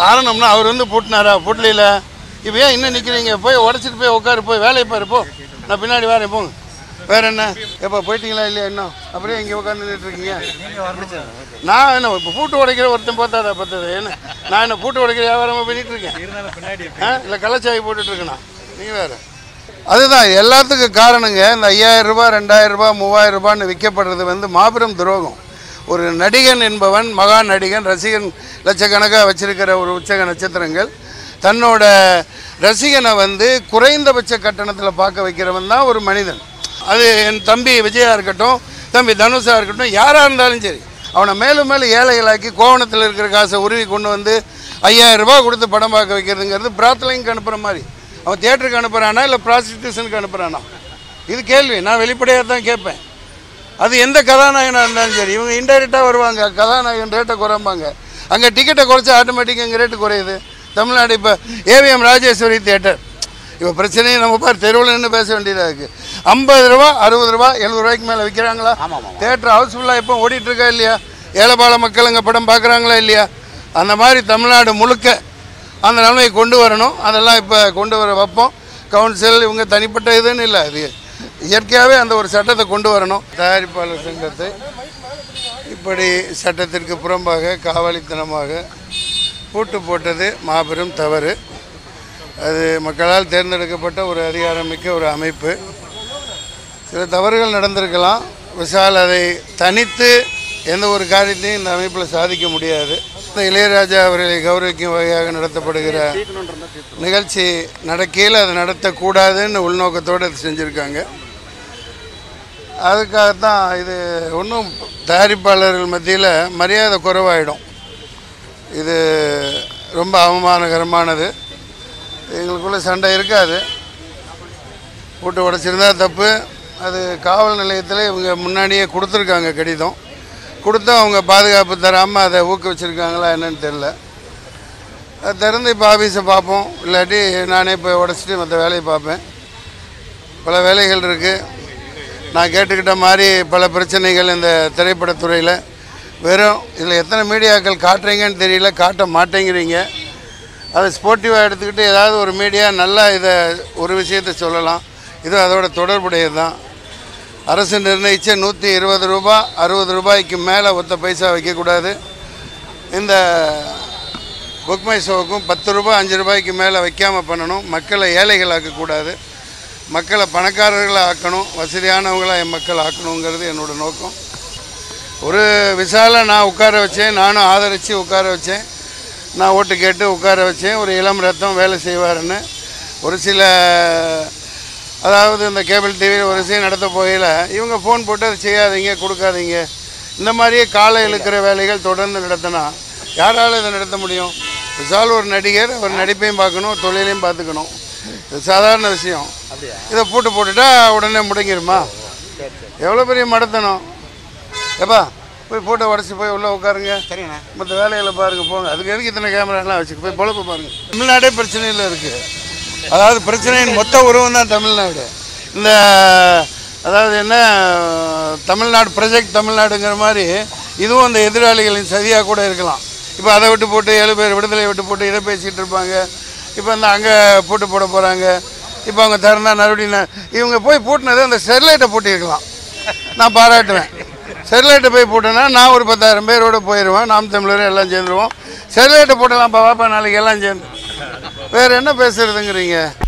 காரணம்னா அவர் வந்து பூட்டினாரா பூட்டலையில இப்போ ஏன் இன்னும் நிற்கிறீங்க போய் உடச்சிட்டு போய் உட்காரு போய் வேலையை பாரு போ நான் பின்னாடி வரேன் போங்க வேற என்ன எப்போ போயிட்டீங்களா இல்லையா இன்னும் அப்படியே இங்கே உட்காந்து இருக்கீங்க நான் என்ன இப்போ பூட்டு உடைக்கிற ஒருத்தன் பார்த்தாதா பார்த்தது என்ன நான் என்ன பூட்டு உடைக்கிற வியாபாரமாக பண்ணிட்டு இருக்கேன் ஆ இல்லை கள்ளச்சாய் போட்டுட்டு இருக்கேனா நீங்கள் வேற அதுதான் எல்லாத்துக்கும் காரணங்க இந்த ஐயாயிரம் ரூபாய் ரெண்டாயிரம் ரூபாய் மூவாயிரம் ரூபான்னு விற்கப்படுறது வந்து மாபெரும் துரோகம் ஒரு நடிகன் என்பவன் மகா நடிகன் ரசிகன் லட்சக்கணக்காக வச்சிருக்கிற ஒரு உச்சக நட்சத்திரங்கள் தன்னோட ரசிகனை வந்து குறைந்தபட்ச கட்டணத்தில் பார்க்க வைக்கிறவன் தான் ஒரு மனிதன் அது என் தம்பி விஜயா இருக்கட்டும் தம்பி தனுஷா இருக்கட்டும் யாராக இருந்தாலும் சரி அவனை மேலும் மேலும் ஏழைகளாக்கி கோவணத்தில் இருக்கிற காசை உருவி கொண்டு வந்து ஐயாயிரம் ரூபாய் கொடுத்து படம் பார்க்க வைக்கிறதுங்கிறது பிரார்த்தனைக்கு அனுப்புகிற மாதிரி அவன் தியேட்டருக்கு அனுப்புகிறானா இல்லை ப்ராஸ்டியூஷனுக்கு அனுப்புகிறானா இது கேள்வி நான் வெளிப்படையாக தான் கேட்பேன் அது எந்த கதாநாயகனாக இருந்தாலும் சரி இவங்க இன்டைரக்டாக வருவாங்க கதாநாயகன் ரேட்டை குறைப்பாங்க அங்கே டிக்கெட்டை குறைச்சா ஆட்டோமேட்டிக்காக இங்கே ரேட்டு குறையுது தமிழ்நாடு இப்போ ஏவிஎம் ராஜேஸ்வரி தியேட்டர் இப்போ பிரச்சனையை நம்ம பார் தெருவில் நின்று பேச வேண்டியதாக இருக்குது ஐம்பது ரூபா அறுபது ரூபா எழுபது ரூபாய்க்கு மேலே விற்கிறாங்களா தேட்டர் ஹவுஸ்ஃபுல்லாக இப்போ ஓடிட்டு இருக்கா இல்லையா ஏழைபால மக்கள் அங்கே படம் பார்க்குறாங்களா இல்லையா அந்த மாதிரி தமிழ்நாடு முழுக்க அந்த நிலைமையை கொண்டு வரணும் அதெல்லாம் இப்போ கொண்டு வர வைப்போம் கவுன்சில் இவங்க தனிப்பட்ட இதுன்னு இல்லை அது இயற்கையாகவே அந்த ஒரு சட்டத்தை கொண்டு வரணும் தயாரிப்பாளர் சங்கத்தை இப்படி சட்டத்திற்கு புறம்பாக காவலித்தனமாக பூட்டு போட்டது மாபெரும் தவறு அது மக்களால் தேர்ந்தெடுக்கப்பட்ட ஒரு அதிகாரமிக்க ஒரு அமைப்பு சில தவறுகள் நடந்திருக்கலாம் விஷால் அதை தனித்து எந்த ஒரு காரியத்தையும் இந்த அமைப்பில் சாதிக்க முடியாது இந்த இளையராஜா அவர்களை கௌரவிக்கும் வகையாக நடத்தப்படுகிற நிகழ்ச்சி நடக்கையில் அதை நடத்தக்கூடாதுன்னு உள்நோக்கத்தோடு அது செஞ்சுருக்காங்க அதுக்காகத்தான் இது ஒன்றும் தயாரிப்பாளர்கள் மத்தியில் மரியாதை குறைவாயிடும் இது ரொம்ப அவமானகரமானது எங்களுக்குள்ள சண்டை இருக்காது போட்டு உடைச்சிருந்தா தப்பு அது காவல் நிலையத்தில் இவங்க முன்னாடியே கொடுத்துருக்காங்க கடிதம் கொடுத்தும் அவங்க பாதுகாப்பு தராமல் அதை ஊக்குவிச்சிருக்காங்களா என்னன்னு தெரில அது திறந்து இப்போ ஆஃபீஸை பார்ப்போம் இல்லாட்டி நானே போய் உடச்சிட்டு மற்ற வேலையை பார்ப்பேன் பல வேலைகள் இருக்குது நான் கேட்டுக்கிட்ட மாதிரி பல பிரச்சனைகள் இந்த திரைப்படத்துறையில் வெறும் இதில் எத்தனை மீடியாக்கள் காட்டுறீங்கன்னு தெரியல காட்ட மாட்டேங்கிறீங்க அதை ஸ்போர்ட்டிவாக எடுத்துக்கிட்டு ஏதாவது ஒரு மீடியா நல்லா இதை ஒரு விஷயத்தை சொல்லலாம் இது அதோட தொடர்புடையது தான் அரசு நிர்ணயித்த நூற்றி இருபது ரூபா அறுபது ரூபாய்க்கு மேலே ஒத்த பைசா வைக்கக்கூடாது இந்த புக் மை ஷோவுக்கும் பத்து ரூபாய் அஞ்சு ரூபாய்க்கு மேலே வைக்காமல் பண்ணணும் மக்களை ஏழைகளாக்கக்கூடாது மக்களை பணக்காரர்களை ஆக்கணும் வசதியானவங்களாக என் மக்கள் ஆக்கணுங்கிறது என்னோட நோக்கம் ஒரு விசால நான் உட்கார வச்சேன் நானும் ஆதரித்து உட்கார வச்சேன் நான் ஓட்டு கேட்டு உட்கார வச்சேன் ஒரு இளம் ரத்தம் வேலை செய்வாருன்னு ஒரு சில அதாவது இந்த கேபிள் டிவியில் ஒரு விஷயம் நடத்த போகையில் இவங்க ஃபோன் போட்டு அதை செய்யாதீங்க கொடுக்காதீங்க இந்த மாதிரியே காலை இழுக்கிற வேலைகள் தொடர்ந்து நடத்தினா யாரால் இதை நடத்த முடியும் விசால் ஒரு நடிகர் ஒரு நடிப்பையும் பார்க்கணும் தொழிலையும் பார்த்துக்கணும் இது சாதாரண விஷயம் இதை பூட்டு போட்டுட்டா உடனே முடங்கிருமா எவ்வளோ பெரிய மடத்தனம் ஏப்பா போய் போட்டோ உடச்சி போய் உள்ளே உட்காருங்க சரிங்கண்ணா மற்ற வேலைகளை பாருங்க போங்க அதுக்கு எதுக்கு இத்தனை கேமராலாம் வச்சுக்க போய் பொழப்பு பாருங்க தமிழ்நாடே பிரச்சனையில் இருக்குது அதாவது பிரச்சனையின் மொத்த உருவம் தான் தமிழ்நாடு இந்த அதாவது என்ன தமிழ்நாடு ப்ரொஜெக்ட் தமிழ்நாடுங்கிற மாதிரி இதுவும் அந்த எதிராளிகளின் சதியாக கூட இருக்கலாம் இப்போ அதை விட்டு போட்டு ஏழு பேர் விடுதலை விட்டு போட்டு இதை பேசிகிட்டு இருப்பாங்க இப்போ இந்த அங்கே போட்டு போட போகிறாங்க இப்போ அவங்க திறந்தா மறுபடியும் ந- இவங்க போய் பூட்டினது அந்த ஸ்டெர்லைட்டை பூட்டியிருக்கலாம் நான் பாராட்டுவேன் ஸ்டெர்லைட்டை போய் போட்டேன்னா நான் ஒரு பத்தாயிரம் பேரோட போயிடுவேன் நாம் தமிழர் எல்லாம் சேர்ந்துருவோம் ஸ்டெர்லைட்டை போட்டலாம் பாப்பா நாளைக்கு எல்லாம் சேர்ந்து வேறு என்ன பேசுறதுங்கிறீங்க